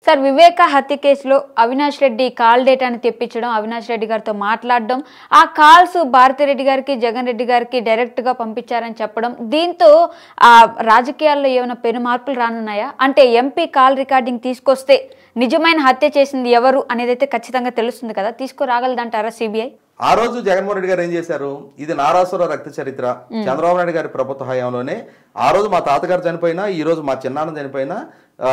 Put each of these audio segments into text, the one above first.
Sir వివేక హత్య కేసులో Avinash Reddy call డేటాని తెప్పించడం అవినాష్ రెడ్డి గారితో మాట్లాడడం ఆ కాల్స్ భారతిరెడ్డి గారికి జగన్ రెడ్డి గారికి డైరెక్ట్గా పంపించారని చెప్పడం దీంతో ఆ రాజకీయాల్లో ఏమైనా పెను మార్పులు రానున్నాయా అంటే ఎంపీ కాల్ రికార్డింగ్ తీసుకొస్తే నిజమైన హత్య చేసింది ఎవరు అనేది అయితే ఖచ్చితంగా తెలుస్తుంది కదా తీసుకురాగలదంటారా సిబిఐ ఆ రోజు జగన్మోహన్ రెడ్డి గారు ఏం చేశారు ఇది నారాసుర రక్త చరిత్ర చంద్రబాబు నాయుడు గారి ప్రభుత్వ హయాంలోనే ఆ రోజు మా తాతగారు చనిపోయినా ఈ రోజు మా చిన్నాన్న చనిపోయినా ఆ,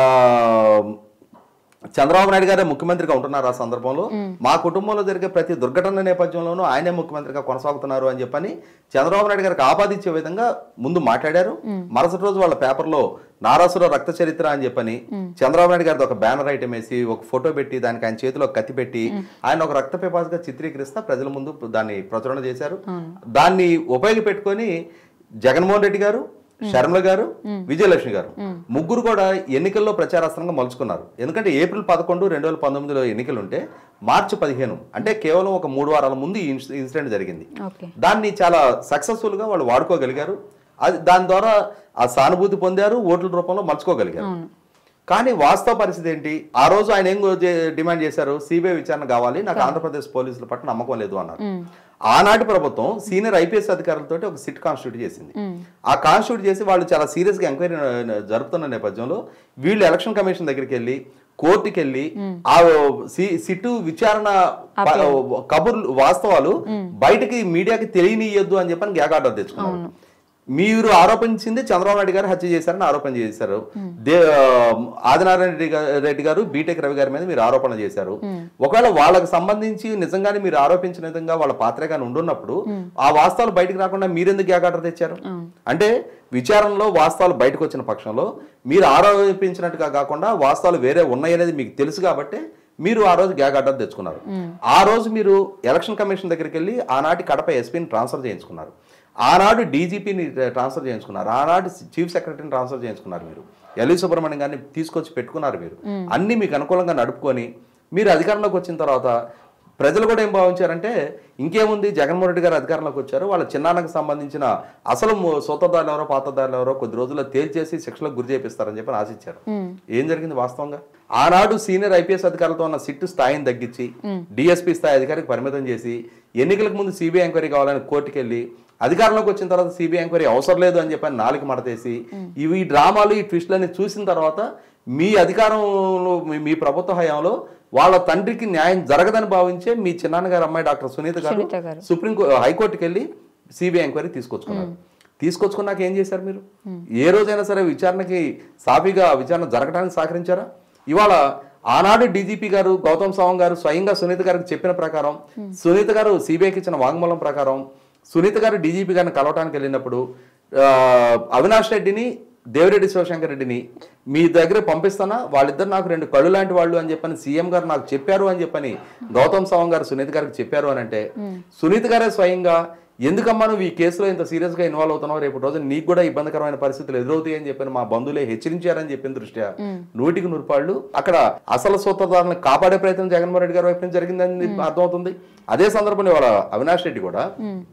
చంద్రబాబు నాయుడు గారే ముఖ్యమంత్రిగా ఉంటున్నారు ఆ సందర్భంలో మా కుటుంబంలో జరిగే ప్రతి దుర్ఘటన నేపథ్యంలోనూ ఆయనే ముఖ్యమంత్రిగా కొనసాగుతున్నారు అని చెప్పని చంద్రబాబు నాయుడు గారికి ఆపాదించే విధంగా ముందు మాట్లాడారు మరుసటి రోజు వాళ్ళ పేపర్లో నారాసుర రక్త చరిత్ర అని చెప్పని చంద్రబాబు నాయుడు గారిది ఒక బ్యానర్ ఐటమ్ వేసి ఒక ఫోటో పెట్టి దానికి ఆయన చేతిలో కత్తి పెట్టి ఆయన ఒక రక్త పిపాసుగా చిత్రీకరిస్తా ప్రజల ముందు దాన్ని ప్రచురణ చేశారు దాన్ని ఉపయోగపెట్టుకొని జగన్మోహన్ రెడ్డి గారు శర్మల గారు విజయలక్ష్మి గారు ముగ్గురు కూడా ఎన్నికల్లో ప్రచారాస్త్రంగా మలుచుకున్నారు ఎందుకంటే ఏప్రిల్ పదకొండు రెండు వేల పంతొమ్మిదిలో ఎన్నికలు ఉంటే మార్చి పదిహేను అంటే కేవలం ఒక మూడు వారాల ముందు ఈ ఇన్సి- ఇన్సిడెంట్ జరిగింది ఓకే దాన్ని చాలా సక్సెస్ఫుల్ గా వాళ్ళు వాడుకోగలిగారు అది దాని ద్వారా ఆ సానుభూతి పొందారు ఓట్ల రూపంలో మలుచుకోగలిగారు కానీ వాస్తవ పరిస్థితి ఏంటి ఆ రోజు ఆయన ఏం చే- డిమాండ్ చేశారు సిబిఐ విచారణ కావాలి నాకు ఆంధ్రప్రదేశ్ పోలీసుల పట్ల నమ్మకం లేదు అన్నారు ఆనాటి ప్రభుత్వం సీనియర్ ఐపీఎస్ అధికారులతో ఒక సిట్ కాన్స్టిట్యూట్ చేసింది ఆ కాన్స్టిట్యూట్ చేసి వాళ్ళు చాలా సీరియస్ గా ఎంక్వైరీ జరుపుతున్న నేపథ్యంలో వీళ్ళు ఎలక్షన్ కమిషన్ దగ్గరికి వెళ్ళి కోర్టుకి వెళ్ళి ఆ సి- సిట్టు విచారణ ప- కబుర్లు వాస్తవాలు బయటకి మీడియాకి తెలియనియొద్దు అని చెప్పని గ్యాగ్ ఆర్డర్ తెచ్చుకున్నారు మీరు ఆరోపించింది చంద్రబాబు నాయుడు గారు హత్య చేశారని ఆరోపణ చేశారు దే ఆదినారాయణ రెడ్డి గా- రెడ్డి గారు బీటెక్ రవి గారి మీద మీరు ఆరోపణ చేశారు ఒకవేళ వాళ్ళకి సంబంధించి నిజంగానే మీరు ఆరోపించిన విధంగా వాళ్ళ పాత్ర కానీ ఉండున్నప్పుడు ఆ వాస్తవాలు బయటకు రాకుండా మీరెందుకు గ్యాగాటర్ తెచ్చారు అంటే విచారణలో వాస్తవాలు బయటకు వచ్చిన పక్షంలో మీరు ఆరోపించినట్టుగా కాకుండా వాస్తవాలు వేరే ఉన్నాయనేది మీకు తెలుసు కాబట్టి మీరు ఆ రోజు గ్యాగ్ ఆర్డర్ తెచ్చుకున్నారు ఆ రోజు మీరు ఎలక్షన్ కమిషన్ దగ్గరికి వెళ్ళి ఆనాటి కడప ఎస్పీని ట్రాన్స్ఫర్ చేయించుకున్నారు ఆనాడు డీజీపీని ట్రాన్స్ఫర్ చేయించుకున్నారు ఆనాడు చీఫ్ సెక్రటరీని ట్రాన్స్ఫర్ చేయించుకున్నారు మీరు ఎల్వి సుబ్రహ్మణ్యం గారిని తీసుకొచ్చి పెట్టుకున్నారు మీరు అన్ని మీకు అనుకూలంగా నడుపుకొని మీరు అధికారంలోకి వచ్చిన తర్వాత ప్రజలు కూడా ఏం భావించారంటే ఇంకేముంది జగన్మోహన్ రెడ్డి గారు అధికారంలోకి వచ్చారు వాళ్ళ చిన్నాన్నకు సంబంధించిన అసలు ము- సూత్రధారులు ఎవరో పాతదారులు ఎవరో కొద్ది రోజుల్లో తేల్చేసి శిక్షలకు గురి చేపిస్తారని చెప్పి ఆశించారు ఏం జరిగింది వాస్తవంగా ఆనాడు సీనియర్ ఐపీఎస్ అధికారులతో ఉన్న సిట్టు స్థాయిని తగ్గించి డిఎస్పీ స్థాయి అధికారికి పరిమితం చేసి ఎన్నికలకు ముందు సిబిఐ ఎంక్వైరీ కావాలని కోర్టుకి వెళ్ళి అధికారంలోకి వచ్చిన తర్వాత సిబిఐ ఎంక్వైరీ అవసరం లేదు అని చెప్పని నాలుగు మడతేసి ఇవి ఈ డ్రామాలు ఈ ట్విస్టులన్నీ చూసిన తర్వాత మీ అధికారంలో మీ- మీ ప్రభుత్వ హయాంలో వాళ్ళ తండ్రికి న్యాయం జరగదని భావించే మీ చిన్నాన్నగారు అమ్మాయి డాక్టర్ సునీత గారు సునీత గారు. సుప్రీం కో- హైకోర్టుకి వెళ్ళి సిబిఐ ఎంక్వైరీ తీసుకొచ్చుకున్నారు తీసుకొచ్చుకున్నాక ఏం చేశారు మీరు ఏ రోజైనా సరే విచారణకి సాఫీగా విచారణ జరగడానికి సహకరించారా ఇవాళ ఆనాడు డీజీపీ గారు గౌతమ్ సావం గారు స్వయంగా సునీత గారికి చెప్పిన ప్రకారం సునీత గారు సిబిఐకి ఇచ్చిన వాంగ్మూలం ప్రకారం సునీత గారు డీజీపీ గారిని కలవటానికి వెళ్ళినప్పుడు ఆ, అవినాష్ రెడ్డిని దేవిరెడ్డి శివశంకర్ రెడ్డిని మీ దగ్గర పంపిస్తానా వాళ్ళిద్దరు నాకు రెండు కళ్ళు లాంటి వాళ్ళు అని చెప్పని సీఎం గారు నాకు చెప్పారు అని చెప్పని గౌతమ్ సవం గారు సునీత గారికి చెప్పారు అని అంటే సునీత గారే స్వయంగా ఎందుకమ్మా నువ్వు ఈ కేసులో ఇంత సీరియస్ గా ఇన్వాల్వ్ అవుతున్నావు రేపు రోజు నీకు కూడా ఇబ్బందికరమైన పరిస్థితులు ఎదురవుతాయి అని చెప్పని మా బంధువులే హెచ్చరించారని చెప్పిన దృష్ట్యా నూటికి నూరుపాళ్ళు అక్కడ అసలు సూత్రధారులను కాపాడే ప్రయత్నం జగన్మోహన్ రెడ్డి గారి వైపు నుంచి జరిగిందని అర్థమవుతుంది అదే సందర్భంలో ఇవాళ అవినాష్ రెడ్డి కూడా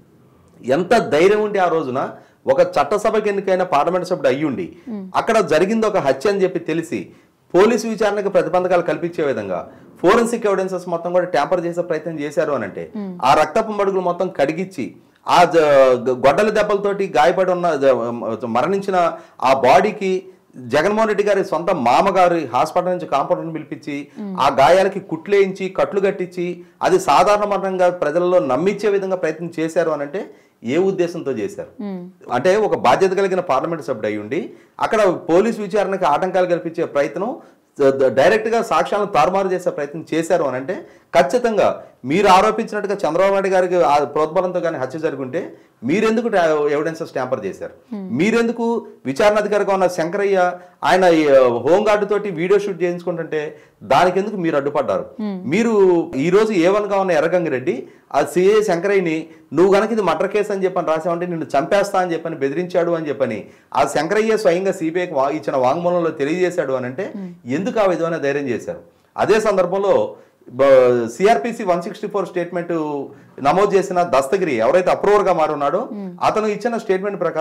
ఎంత ధైర్యం ఉంటే ఆ రోజున ఒక చట్టసభకి ఎన్నికైన పార్లమెంట్ సభ్యుడు అయ్యుండి అక్కడ జరిగింది ఒక హత్య అని చెప్పి తెలిసి పోలీసు విచారణకు ప్రతిబంధకాలు కల్పించే విధంగా ఫోరెన్సిక్ ఎవిడెన్సెస్ మొత్తం కూడా ట్యాంపర్ చేసే ప్రయత్నం చేశారు అని అంటే ఆ రక్తపు మడుగులు మొత్తం కడిగిచ్చి ఆ జ- గొడ్డల దెబ్బలతోటి గాయపడి ఉన్న జ- మరణించిన ఆ బాడీకి జగన్మోహన్ రెడ్డి గారి సొంత మామగారి హాస్పిటల్ నుంచి కాంపౌండర్ని పిలిపించి ఆ గాయాలకి కుట్లేయించి కట్లు కట్టించి అది సాధారణ మరణంగా ప్రజలలో నమ్మించే విధంగా ప్రయత్నం చేశారు అని అంటే ఏ ఉద్దేశంతో చేశారు అంటే ఒక బాధ్యత కలిగిన పార్లమెంట్ సభ్యుడు అయి ఉండి అక్కడ పోలీసు విచారణకి ఆటంకాలు కల్పించే ప్రయత్నం డైరెక్ట్ గా సాక్ష్యాలను తారుమారు చేసే ప్రయత్నం చేశారు అని అంటే ఖచ్చితంగా మీరు ఆరోపించినట్టుగా చంద్రబాబు నాయుడు గారికి ఆ ప్రోద్బలంతో కానీ హత్య జరుగుంటే మీరెందుకు ఎవిడెన్సెస్ ట్యాంపర్ చేశారు మీరెందుకు విచారణ అధికారిగా ఉన్న శంకరయ్య ఆయన ఈ, హోంగార్డు తోటి వీడియో షూట్ చేయించుకుంటుంటే దానికి ఎందుకు మీరు అడ్డుపడ్డారు మీరు ఈ రోజు ఏ వన్ గా ఉన్న ఎర్రగంగిరెడ్డి ఆ సిఏ శంకరయ్యని నువ్వు గనక ఇది మర్డర్ కేసు అని చెప్పని రాసావంటే నిన్ను చంపేస్తా అని చెప్పని బెదిరించాడు అని చెప్పని ఆ శంకరయ్య స్వయంగా సిబిఐకి వా ఇచ్చిన వాంగ్మూలంలో తెలియజేశాడు అని అంటే ఎందుకు ఆ విధమైన ధైర్యం చేశారు అదే సందర్భంలో CrPC one sixty four statement నమోదు చేసిన దస్తగిరి ఎవరైతే అప్రూవర్ గా మారున్నాడో అతను ఇచ్చిన స్టేట్మెంట్ ప్రకారం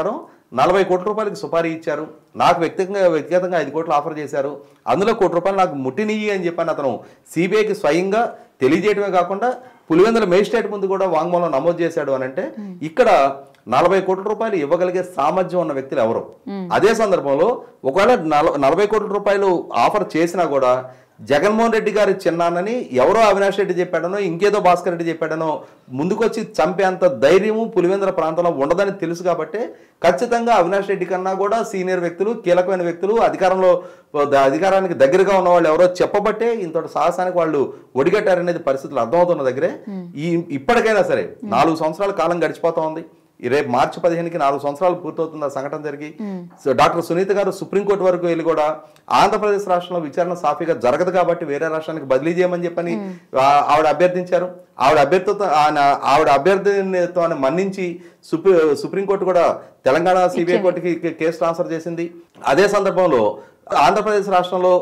నలభై కోట్ల రూపాయలకి సుపారీ ఇచ్చారు నాకు వ్యక్తిగతంగా వ్యక్తిగతంగా ఐదు కోట్లు ఆఫర్ చేశారు అందులో కోటి రూపాయలు నాకు ముట్టినియ్యి అని చెప్పని అతను సిబిఐకి స్వయంగా తెలియజేయడమే కాకుండా పులివెందుల మేజిస్ట్రేట్ ముందు కూడా వాంగ్మూలం నమోదు చేశాడు అని అంటే ఇక్కడ నలభై కోట్ల రూపాయలు ఇవ్వగలిగే సామర్థ్యం ఉన్న వ్యక్తులు ఎవరు అదే సందర్భంలో ఒకవేళ నల- నలభై కోట్ల రూపాయలు ఆఫర్ చేసినా కూడా జగన్మోహన్ రెడ్డి గారి చిన్నాన్నని ఎవరో అవినాష్ రెడ్డి చెప్పాడనో ఇంకేదో భాస్కర్ రెడ్డి చెప్పాడనో ముందుకొచ్చి చంపేంత ధైర్యము పులివెందుల ప్రాంతంలో ఉండదని తెలుసు కాబట్టి ఖచ్చితంగా అవినాష్ రెడ్డి కన్నా కూడా సీనియర్ వ్యక్తులు కీలకమైన వ్యక్తులు అధికారంలో ద- అధికారానికి దగ్గరగా ఉన్న వాళ్ళు ఎవరో చెప్పబట్టే ఇంతటి సాహసానికి వాళ్ళు ఒడిగట్టారనేది పరిస్థితులు అర్థమవుతున్న దగ్గరే ఈ ఇప్పటికైనా సరే నాలుగు సంవత్సరాల కాలం గడిచిపోతా ఉంది ఈ రేపు మార్చి పదిహేనుకి నాలుగు సంవత్సరాలు పూర్తవుతుంది ఆ సంఘటన జరిగి సో డాక్టర్ సునీత గారు సుప్రీంకోర్టు వరకు వెళ్ళి కూడా ఆంధ్రప్రదేశ్ రాష్ట్రంలో విచారణ సాఫీగా జరగదు కాబట్టి వేరే రాష్ట్రానికి బదిలీ చేయమని చెప్పని ఆ- ఆవిడ అభ్యర్థించారు ఆవిడ అభ్యర్థితో ఆయన ఆవిడ అభ్యర్థితో మన్నించి సుప్రీ సుప్రీంకోర్టు కూడా తెలంగాణ సిబిఐ కోర్టుకి కే- కేసు ట్రాన్స్ఫర్ చేసింది అదే సందర్భంలో ఆంధ్రప్రదేశ్ రాష్ట్రంలో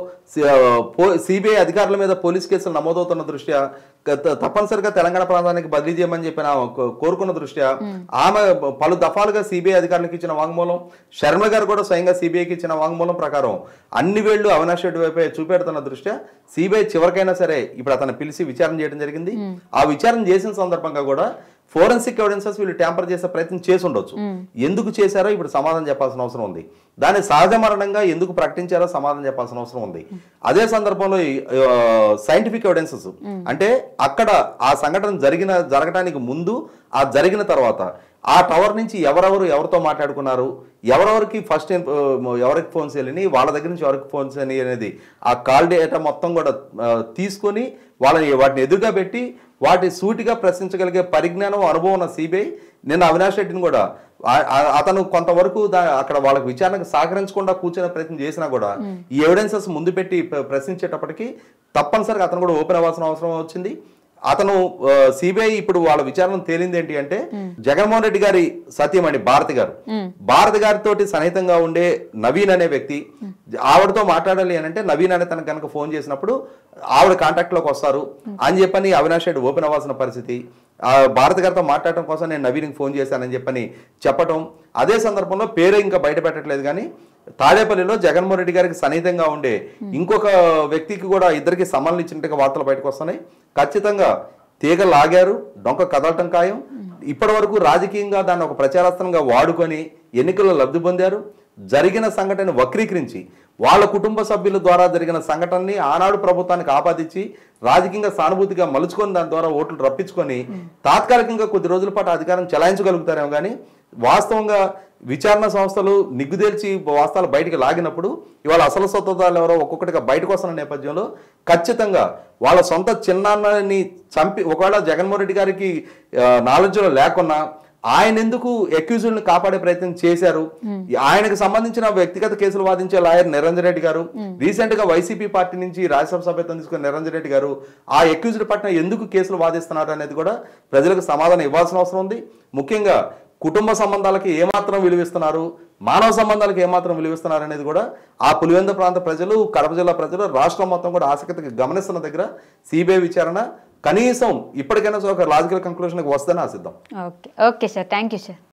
సిబిఐ అధికారుల మీద పోలీస్ కేసులు నమోదవుతున్న దృష్ట్యా గత- తప్పనిసరిగా తెలంగాణ ప్రాంతానికి బదిలీ చేయమని చెప్పిన ఆమె కో- కోరుకున్న దృష్ట్యా ఆమె పలు దఫాలుగా సిబిఐ అధికారులకు ఇచ్చిన వాంగ్మూలం శర్మ గారు కూడా స్వయంగా సిబిఐకి ఇచ్చిన వాంగ్మూలం ప్రకారం అన్ని వేళ్లు అవినాష్ రెడ్డి వైపే చూపెడుతున్న దృష్ట్యా సిబిఐ చివరికైనా సరే ఇప్పుడు అతను పిలిచి విచారణ చేయడం జరిగింది ఆ విచారణ చేసిన సందర్భంగా కూడా ఫోరెన్సిక్ ఎవిడెన్సెస్ వీళ్ళు ట్యాంపర్ చేసే ప్రయత్నం చేసి ఉండొచ్చు ఎందుకు చేశారో ఇప్పుడు సమాధానం చెప్పాల్సిన అవసరం ఉంది దాన్ని సహజ మరణంగా ఎందుకు ప్రకటించారో సమాధానం చెప్పాల్సిన అవసరం ఉంది అదే సందర్భంలో సైంటిఫిక్ ఎవిడెన్సెస్ అంటే అక్కడ ఆ సంఘటన జరిగిన జరగడానికి ముందు ఆ జరిగిన తర్వాత ఆ టవర్ నుంచి ఎవరెవరు ఎవరితో మాట్లాడుకున్నారు ఎవరెవరికి ఫస్ట్ ఎవరికి ఫోన్స్ వెళ్ళినాయి వాళ్ళ దగ్గర నుంచి ఎవరికి ఫోన్స్ అని అనేది ఆ కాల్ డేటా మొత్తం కూడా ఆ, తీసుకొని వాళ్ళని వాటిని ఎదురుగా పెట్టి వాటి సూటిగా ప్రశ్నించగలిగే పరిజ్ఞానం అనుభవం ఉన్న సిబిఐ నిన్న అవినాష్ రెడ్డిని కూడా ఆ- ఆ- అతను కొంతవరకు దా- అక్కడ వాళ్ళకి విచారణకు సహకరించకుండా కూర్చునే ప్రయత్నం చేసినా కూడా ఈ ఎవిడెన్సెస్ ముందు పెట్టి ప్ర- ప్రశ్నించేటప్పటికి తప్పనిసరిగా అతను కూడా ఓపెన్ అవ్వాల్సిన అవసరం వచ్చింది అతను సిబిఐ ఇప్పుడు వాళ్ళ విచారణ తేలింది ఏంటి అంటే జగన్మోహన్ రెడ్డి గారి సత్యమణి భారతి గారు భారతి గారితో సన్నిహితంగా ఉండే నవీన్ అనే వ్యక్తి ఆవిడతో మాట్లాడాలి అని అంటే నవీన్ అనే తనకు కనుక ఫోన్ చేసినప్పుడు ఆవిడ కాంటాక్ట్ లోకి వస్తారు అని చెప్పని అవినాష్ రెడ్డి ఓపెన్ అవ్వాల్సిన పరిస్థితి ఆ భారతి గారితో మాట్లాడటం కోసం నేను నవీన్కి ఫోన్ చేశానని చెప్పని చెప్పటం అదే సందర్భంలో పేరే ఇంకా బయట పెట్టట్లేదు కానీ తాడేపల్లిలో జగన్మోహన్ రెడ్డి గారికి సన్నిహితంగా ఉండే ఇంకొక వ్యక్తికి కూడా ఇద్దరికి సమ్మల్ని ఇచ్చినట్టుగా వార్తలు బయటకు వస్తున్నాయి ఖచ్చితంగా తీగ లాగారు డొంక కదలటం ఖాయం ఇప్పటి వరకు రాజకీయంగా దాన్ని ఒక ప్రచారాస్త్రంగా వాడుకొని ఎన్నికల్లో లబ్ధి పొందారు జరిగిన సంఘటన వక్రీకరించి వాళ్ళ కుటుంబ సభ్యుల ద్వారా జరిగిన సంఘటనని ఆనాడు ప్రభుత్వానికి ఆపాదించి రాజకీయంగా సానుభూతిగా మలుచుకొని దాని ద్వారా ఓట్లు రప్పించుకొని తాత్కాలికంగా కొద్ది రోజుల పాటు అధికారం చెలాయించగలుగుతారేమో కానీ వాస్తవంగా విచారణ సంస్థలు నిగ్గుదేల్చి వాస్తవాలు బయటికి లాగినప్పుడు ఇవాళ అసలు సొత్తదారులు ఎవరో ఒక్కొక్కటిగా బయటకు వస్తున్న నేపథ్యంలో ఖచ్చితంగా వాళ్ళ సొంత చిన్నాన్నని చంపి ఒకవేళ జగన్మోహన్ రెడ్డి గారికి నాలెడ్జ్లో లేకున్నా ఆయన ఎందుకు అక్యూజుల్ని కాపాడే ప్రయత్నం చేశారు ఆయనకు సంబంధించిన వ్యక్తిగత కేసులు వాదించే లాయర్ నిరంజన్ రెడ్డి గారు రీసెంట్ గా వైసీపీ పార్టీ నుంచి రాజ్యసభ సభ్యత్వం తీసుకున్న నిరంజన్ రెడ్డి గారు ఆ అక్యూజ్డ్ పట్ల ఎందుకు కేసులు వాదిస్తున్నారు అనేది కూడా ప్రజలకు సమాధానం ఇవ్వాల్సిన అవసరం ఉంది ముఖ్యంగా కుటుంబ సంబంధాలకి ఏమాత్రం విలువిస్తున్నారు మానవ సంబంధాలకు ఏమాత్రం విలువిస్తున్నారు అనేది కూడా ఆ పులివెంద ప్రాంత ప్రజలు కడప జిల్లా ప్రజలు రాష్ట్రం మొత్తం కూడా ఆసక్తిగా గమనిస్తున్న దగ్గర సిబిఐ విచారణ కనీసం ఇప్పటికైనా ఒక లాజికల్ కంక్లూషన్కి వస్తుందని ఆశిద్దాం okay okay sir thank you sir